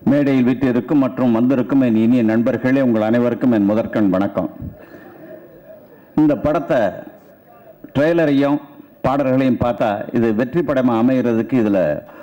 மேடையில் வீட்டிற்கும் மற்றும் வந்திருக்கும் என் இனிய நண்பர்களே உங்கள் அனைவருக்கும் என் முதற்கண் வணக்கம் இந்த படத்தை ட்ரெய்லரையும் பாடல்களையும் பார்த்தா இது வெற்றி படமாக அமைகிறதுக்கு இதில்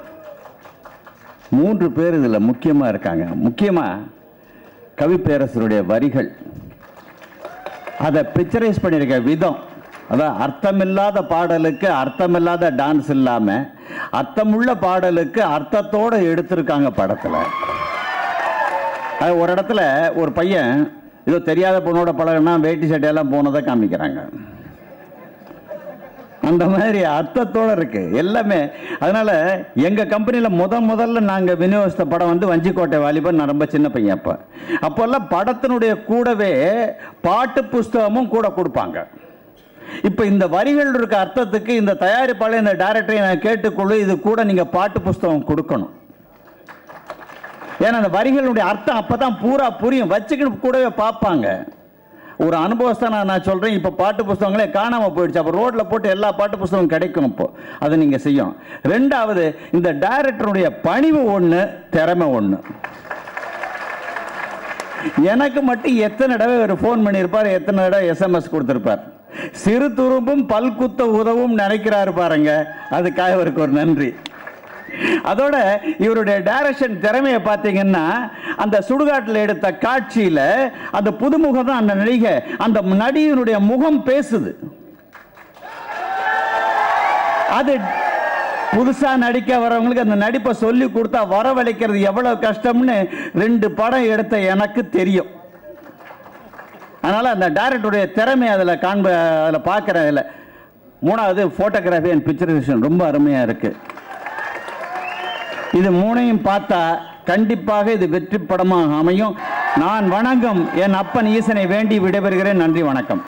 மூன்று பேர் இதில் முக்கியமாக இருக்காங்க முக்கியமாக கவிப்பேரசருடைய வரிகள் அதை பிக்சரைஸ் பண்ணியிருக்க விதம் அதான் அர்த்தமில்லாத பாடலுக்கு அர்த்தமில்லாத டான்ஸ் இல்லாமல் அர்த்தமுள்ள பாடலுக்கு அர்த்தத்தோடு எடுத்திருக்காங்க படத்தில் அது ஒரு இடத்துல ஒரு பையன் ஏதோ தெரியாத பொண்ணோட பழகுனா வேட்டி சட்டையெல்லாம் போனதை காமிக்கிறாங்க அந்த மாதிரி அர்த்தத்தோட இருக்கு எல்லாமே அதனால எங்க கம்பெனியில முத முதல்ல நாங்க விநியோகித்த படம் வந்து வஞ்சிக்கோட்டை வாலிபன் நான் ரொம்ப சின்ன பையன் அப்ப அப்போல்லாம் படத்தினுடைய கூடவே பாட்டு புஸ்தகமும் கூட கொடுப்பாங்க இப்ப இந்த வரிகள் இருக்க அர்த்தத்துக்கு இந்த தயாரிப்பாளர் இந்த டைரக்டரை நான் கேட்டுக்கொள்ளு இது கூட நீங்க பாட்டு புஸ்தகம் கொடுக்கணும் ஏன்னா அந்த வரிகளுடைய அர்த்தம் அப்பதான் பூரா புரியும் வச்சுக்கிட்டு கூடவே பார்ப்பாங்க ஒரு அனுபவத்தை நான் நான் சொல்றேன் இப்போ பாட்டு புஸ்தகங்களே காணாம போயிடுச்சு அப்போ ரோட்ல போட்டு எல்லா பாட்டு புஸ்தகம் கிடைக்கும் இப்போ அதை நீங்க செய்யும் ரெண்டாவது இந்த டைரக்டருடைய பணிவு ஒண்ணு திறமை ஒண்ணு எனக்கு மட்டும் எத்தனை தடவை ஒரு ஃபோன் பண்ணியிருப்பார் எத்தனை தடவை எஸ்எம்எஸ் கொடுத்துருப்பார் சிறு துரும்பும் பல்குத்த உதவும் நினைக்கிறாரு பாருங்க அதுக்காக அவருக்கு ஒரு நன்றி அதோட இவருடைய டைரக்ஷன் திறமையை பார்த்தீங்கன்னா அந்த சுடுகாட்டில் எடுத்த காட்சியில அந்த புதுமுகம் தான் அந்த நடிகை அந்த நடிகனுடைய முகம் பேசுது அது புதுசா நடிக்க வரவங்களுக்கு அந்த நடிப்பை சொல்லி கொடுத்தா வரவழைக்கிறது எவ்வளவு கஷ்டம்னு ரெண்டு படம் எடுத்த எனக்கு தெரியும் அதனால அந்த டைரக்டருடைய திறமை அதில் காண்ப அதில் பார்க்குறேன் அதில் மூணாவது ஃபோட்டோகிராஃபி அண்ட் பிக்சரைசேஷன் ரொம்ப அருமையாக இருக்கு இது மூணையும் பார்த்தா கண்டிப்பாக இது வெற்றி படமாக அமையும் நான் வணங்கும் என் அப்பன் ஈசனை வேண்டி விடைபெறுகிறேன் நன்றி வணக்கம்